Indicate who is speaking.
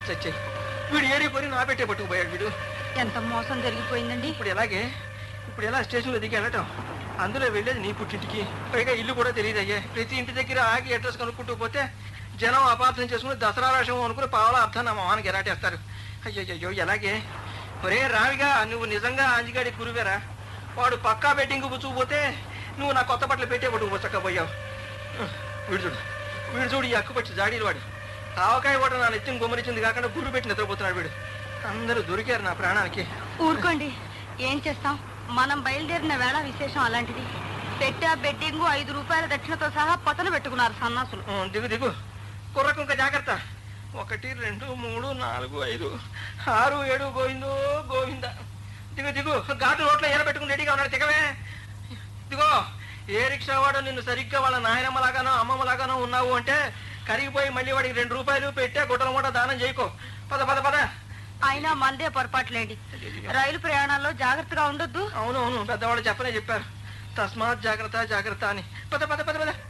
Speaker 1: చచ్చే వీడు ఏరిపోయి నా పెట్టే పట్టుకుపోయాడు వీడు
Speaker 2: ఎంత మోసం జరిగిపోయిందండి
Speaker 1: ఇప్పుడు ఎలాగే ఇప్పుడు ఎలా స్టేషన్లో దిగి వెళ్ళటం అందులో వెళ్ళేది నీ పుట్టింటికి పైగా ఇల్లు కూడా తెలియదు అయ్యే ప్రతి ఇంటి దగ్గర ఆగి అడ్రస్ కనుక్కుంటూ పోతే జనం అపార్థం చేసుకుని దసరా రాశం అనుకుని పావుల అర్థం నా మొహానికి ఎరాటేస్తారు అయ్యయ్యో ఎలాగే ఒరే రావిగా నువ్వు నిజంగా ఆంజిగాడి గురువేరా వాడు పక్కా బెట్టింగ్ పుచ్చుకుపోతే నువ్వు నా కొత్త బట్టలు పెట్టే పట్టుకు పోయావు వీడు చూడు వీడు చూడు ఈ అక్కుపచ్చి జాడీలు వాడు ఆవకాయ కూడా నా నెత్తిని గుమ్మరించింది కాకుండా గురు పెట్టి నిద్రపోతున్నాడు వీడు అందరూ దొరికారు నా ప్రాణానికి
Speaker 2: ఊరుకోండి ఏం చేస్తాం మనం బయలుదేరిన వేళ విశేషం అలాంటిది పెట్టా బెట్టింగు ఐదు రూపాయల దక్షిణతో సహా పతలు పెట్టుకున్నారు సన్నాసులు
Speaker 1: ఆ, దిగు దిగు కుర్రకు ఇంకా జాగ్రత్త ఒకటి రెండు మూడు నాలుగు ఐదు ఆరు ఏడు గోవిందో గోవింద దిగు దిగు ఘాటు రోడ్లో ఏర పెట్టుకుని రెడీగా ఉన్నాడు దిగవే దిగో ఏ రిక్షా వాడు నిన్ను సరిగ్గా వాళ్ళ నాయనమ్మలాగానో అమ్మమ్మలాగానో ఉన్నావు అంటే కరిగిపోయి మళ్ళీ వాడికి రెండు రూపాయలు పెట్టే గుట్టల మూట దానం చేయకో పద పద పద
Speaker 2: అయినా మందే పొరపాట్లేండి రైలు ప్రయాణాల్లో జాగ్రత్తగా ఉండొద్దు
Speaker 1: అవును అవును పెద్దవాళ్ళు చెప్పనే చెప్పారు తస్మాత్ జాగ్రత్త జాగ్రత్త అని పద పద పద పద